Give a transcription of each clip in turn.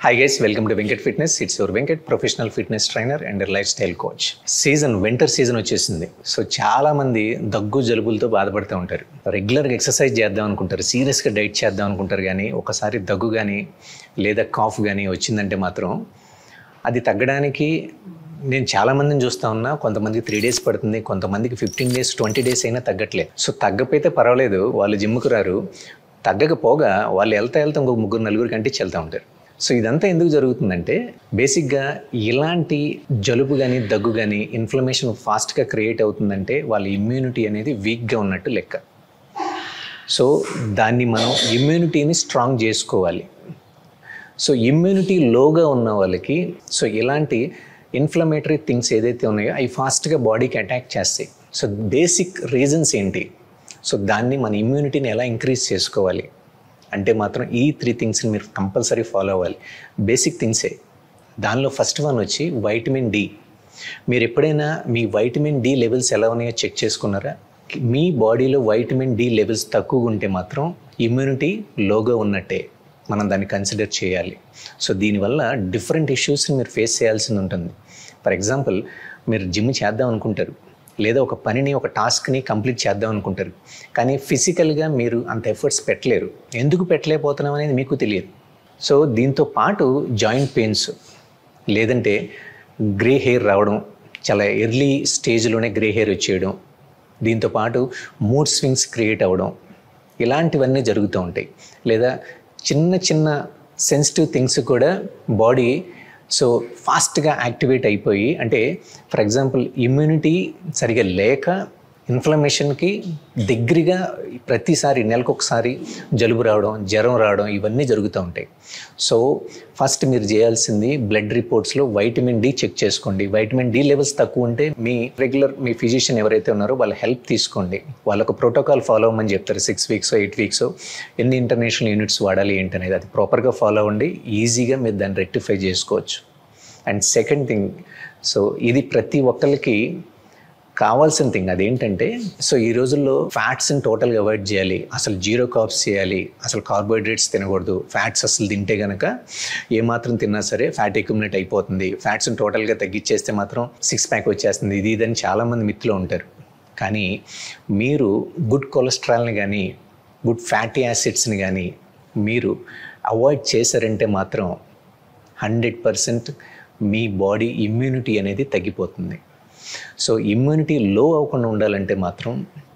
hi guys welcome to Venkat fitness it's your Venkat professional fitness trainer and lifestyle coach season winter season వచ్చేసింది so చాలా మంది దగ్గు జలుబులతో బాధపడుతూ ఉంటారు రెగ్యులర్గా ఎక్సర్సైజ్ చేద్దాం అనుకుంటారు సీరియస్గా డైట్ చేద్దాం అనుకుంటారు కానీ ఒకసారి దగ్గు కానీ లేదా కాఫ్ కానీ వచ్చిందంటే మాత్రం అది తగ్గడానికి నేను చాలా మందిని చూస్తా ఉన్నా కొంతమందికి త్రీ డేస్ పడుతుంది కొంతమందికి ఫిఫ్టీన్ డేస్ ట్వంటీ డేస్ అయినా తగ్గట్లేదు సో తగ్గపోతే పర్వాలేదు వాళ్ళు జిమ్కి రారు తగ్గకపోగా వాళ్ళు వెళ్తా వెళ్తా ఇంకొక ముగ్గురు నలుగురికి అంటించి వెళ్తూ ఉంటారు సో ఇదంతా ఎందుకు జరుగుతుందంటే బేసిక్గా ఇలాంటి జలుబు కానీ దగ్గు కానీ ఇన్ఫ్లమేషన్ ఫాస్ట్గా క్రియేట్ అవుతుందంటే వాళ్ళ ఇమ్యూనిటీ అనేది వీక్గా ఉన్నట్టు లెక్క సో దాన్ని మనం ఇమ్యూనిటీని స్ట్రాంగ్ చేసుకోవాలి సో ఇమ్యూనిటీ లోగా ఉన్న వాళ్ళకి సో ఇలాంటి ఇన్ఫ్లమేటరీ థింగ్స్ ఏదైతే ఉన్నాయో అవి ఫాస్ట్గా బాడీకి అటాక్ చేస్తాయి సో బేసిక్ రీజన్స్ ఏంటి సో దాన్ని మన ఇమ్యూనిటీని ఎలా ఇంక్రీజ్ చేసుకోవాలి అంటే మాత్రం ఈ త్రీ థింగ్స్ని మీరు కంపల్సరీ ఫాలో అవ్వాలి బేసిక్ థింగ్సే దానిలో ఫస్ట్ వన్ వచ్చి వైటమిన్ డి మీరు ఎప్పుడైనా మీ వైటమిన్ డి లెవెల్స్ ఎలా ఉన్నాయో చెక్ చేసుకున్నారా మీ బాడీలో వైటమిన్ డి లెవెల్స్ తక్కువగా ఉంటే మాత్రం ఇమ్యూనిటీ లోగా ఉన్నట్టే మనం దాన్ని కన్సిడర్ చేయాలి సో దీనివల్ల డిఫరెంట్ ఇష్యూస్ని మీరు ఫేస్ చేయాల్సి ఉంటుంది ఫర్ ఎగ్జాంపుల్ మీరు జిమ్ చేద్దాం అనుకుంటారు లేదా ఒక పనిని ఒక టాస్క్ని కంప్లీట్ చేద్దాం అనుకుంటారు కానీ ఫిజికల్గా మీరు అంత ఎఫర్ట్స్ పెట్టలేరు ఎందుకు పెట్టలేకపోతున్నాం అనేది మీకు తెలియదు సో దీంతో పాటు జాయింట్ పెయిన్స్ లేదంటే గ్రే హెయిర్ రావడం చాలా ఎర్లీ స్టేజ్లోనే గ్రే హెయిర్ వచ్చేయడం దీంతో పాటు మూడ్ స్వింగ్స్ క్రియేట్ అవ్వడం ఇలాంటివన్నీ జరుగుతూ ఉంటాయి లేదా చిన్న చిన్న సెన్సిటివ్ థింగ్స్ కూడా బాడీ సో ఫాస్ట్గా యాక్టివేట్ అయిపోయి అంటే ఫర్ ఎగ్జాంపుల్ ఇమ్యూనిటీ సరిగా లేక ఇన్ఫ్లమేషన్కి దగ్గరగా ప్రతిసారి నెలకొకసారి జలుబు రావడం జ్వరం రావడం ఇవన్నీ జరుగుతూ ఉంటాయి సో ఫస్ట్ మీరు చేయాల్సింది బ్లడ్ రిపోర్ట్స్లో వైటమిన్ డి చెక్ చేసుకోండి వైటమిన్ డి లెవెల్స్ తక్కువ ఉంటే మీ రెగ్యులర్ మీ ఫిజిషియన్ ఎవరైతే ఉన్నారో వాళ్ళ హెల్ప్ తీసుకోండి వాళ్ళకు ప్రోటోకాల్ ఫాలో అవ్వమని చెప్తారు సిక్స్ వీక్స్ ఎయిట్ వీక్స్ ఎన్ని ఇంటర్నేషనల్ యూనిట్స్ వాడాలి ఏంటనేది అది ప్రాపర్గా ఫాలో అవ్వండి ఈజీగా మీరు దాన్ని రెక్టిఫై చేసుకోవచ్చు అండ్ సెకండ్ థింగ్ సో ఇది ప్రతి ఒక్కరికి కావాల్సిన థింగ్ అదేంటంటే సో ఈ రోజుల్లో ఫ్యాట్స్ని టోటల్గా అవాయిడ్ చేయాలి అసలు జీరో కాప్స్ చేయాలి అసలు కార్బోహైడ్రేట్స్ తినకూడదు ఫ్యాట్స్ అసలు తింటే కనుక ఏమాత్రం తిన్నా సరే ఫ్యాట్ ఎక్యుమినేట్ అయిపోతుంది ఫ్యాట్స్ని టోటల్గా తగ్గించేస్తే మాత్రం సిక్స్ ప్యాక్ వచ్చేస్తుంది ఇది ఇదని చాలామంది మిత్తులో ఉంటారు కానీ మీరు గుడ్ కొలెస్ట్రాల్ని కానీ గుడ్ ఫ్యాటీ యాసిడ్స్ని కానీ మీరు అవాయిడ్ చేశారంటే మాత్రం హండ్రెడ్ పర్సెంట్ మీ బాడీ ఇమ్యూనిటీ అనేది తగ్గిపోతుంది సో ఇమ్యూనిటీ లో అవ్వకుండా ఉండాలంటే మాత్రం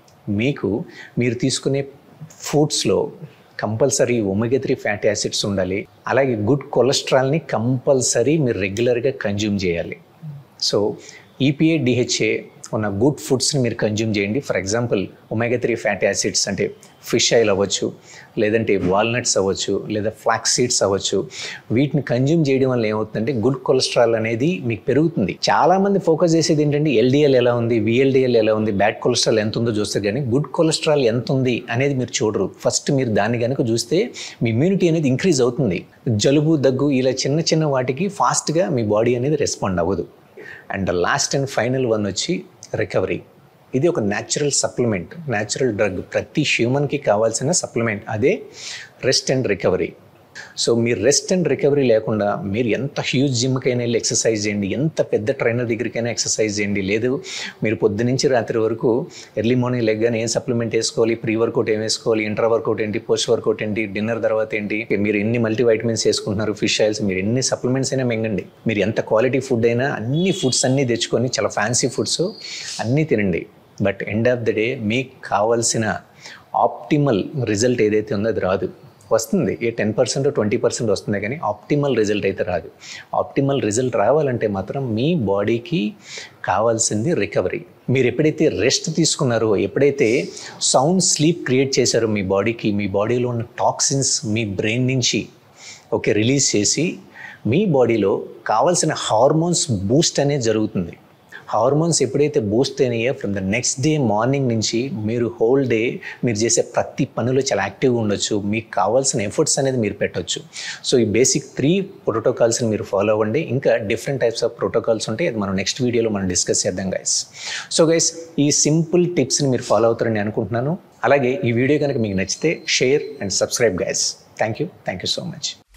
మీకు మీరు తీసుకునే ఫుడ్స్లో compulsory omega three fatty acids ఉండాలి అలాగే గుడ్ కొలెస్ట్రాల్ని కంపల్సరీ మీరు రెగ్యులర్గా కన్జ్యూమ్ చేయాలి సో ఈపీఏ డిహెచ్ఏ ఉన్న గుడ్ ఫుడ్స్ని మీరు కన్జ్యూమ్ చేయండి for example omega three fatty acids అంటే ఫిష్ ఆయిల్ అవ్వచ్చు లేదంటే వాల్నట్స్ అవ్వచ్చు లేదా ఫ్లాక్స్ సీడ్స్ అవ్వచ్చు వీటిని కన్జ్యూమ్ చేయడం వల్ల ఏమవుతుందంటే గుడ్ కొలెస్ట్రాల్ అనేది మీకు పెరుగుతుంది చాలామంది ఫోకస్ చేసేది ఏంటంటే ఎల్డిఎల్ ఎలా ఉంది విఎల్డిఎల్ ఎలా ఉంది బ్యాడ్ కొలెస్ట్రాల్ ఎంత ఉందో చూస్తారు కానీ గుడ్ కొలెస్ట్రాల్ ఎంత ఉంది అనేది మీరు చూడరు ఫస్ట్ మీరు దాన్ని కనుక చూస్తే మీ ఇమ్యూనిటీ అనేది ఇంక్రీజ్ అవుతుంది జలుబు దగ్గు ఇలా చిన్న చిన్న వాటికి ఫాస్ట్గా మీ బాడీ అనేది రెస్పాండ్ అవ్వదు and last and final one వచ్చి రికవరీ ఇది ఒక న్యాచురల్ సప్లిమెంట్ న్యాచురల్ డ్రగ్ ప్రతి హ్యూమన్కి కావాల్సిన సప్లిమెంట్ అదే రెస్ట్ అండ్ రికవరీ సో మీరు రెస్ట్ అండ్ రికవరీ లేకుండా మీరు ఎంత హ్యూజ్ జిమ్కైనా వెళ్ళి ఎక్సర్సైజ్ చేయండి ఎంత పెద్ద ట్రైనర్ దగ్గరికైనా ఎక్సర్సైజ్ చేయండి లేదు మీరు పొద్దు నుంచి రాత్రి వరకు ఎర్లీ మార్నింగ్ లెగ్గానే ఏం సప్లిమెంట్ వేసుకోవాలి ప్రీ వర్కౌట్ ఏం వేసుకోవాలి ఇంటర్ వర్కౌట్ ఏంటి పోస్ట్ వర్కౌట్ ఏంటి డిన్నర్ తర్వాత ఏంటి మీరు ఎన్ని మల్టీ వైటమిన్స్ వేసుకుంటున్నారు ఫిష్ ఆయిల్స్ మీరు ఎన్ని సప్లిమెంట్స్ అయినా మింగండి మీరు ఎంత క్వాలిటీ ఫుడ్ అయినా అన్ని ఫుడ్స్ అన్నీ తెచ్చుకొని చాలా ఫ్యాన్సీ ఫుడ్స్ అన్నీ తినండి but end of the day మీకు కావాల్సిన ఆప్టిమల్ రిజల్ట్ ఏదైతే ఉందో అది రాదు వస్తుంది a ten percent twenty percent వస్తుంది కానీ ఆప్టిమల్ రిజల్ట్ అయితే రాదు ఆప్టిమల్ రిజల్ట్ రావాలంటే మాత్రం మీ బాడీకి కావాల్సింది రికవరీ మీరు ఎప్పుడైతే రెస్ట్ తీసుకున్నారో ఎప్పుడైతే సౌండ్ స్లీప్ క్రియేట్ చేశారో మీ బాడీకి మీ బాడీలో ఉన్న టాక్సిన్స్ మీ బ్రెయిన్ నుంచి ఓకే రిలీజ్ చేసి మీ బాడీలో కావాల్సిన హార్మోన్స్ బూస్ట్ అనేది జరుగుతుంది హార్మోన్స్ ఎప్పుడైతే బూస్ట్ అయినాయో from the next day morning నుంచి మీరు హోల్ డే మీరు చేసే ప్రతి పనిలో చాలా యాక్టివ్గా ఉండొచ్చు మీకు కావాల్సిన ఎఫర్ట్స్ అనేది మీరు పెట్టొచ్చు సో ఈ బేసిక్ త్రీ ప్రోటోకాల్స్ని మీరు ఫాలో అవ్వండి ఇంకా డిఫరెంట్ టైప్స్ ఆఫ్ ప్రోటోకాల్స్ ఉంటాయి అది మనం నెక్స్ట్ వీడియోలో మనం డిస్కస్ చేద్దాం గైస్ సో గైస్ ఈ సింపుల్ టిప్స్ని మీరు ఫాలో అవుతారని అనుకుంటున్నాను అలాగే ఈ వీడియో కనుక మీకు నచ్చితే share and subscribe guys thank you thank you so much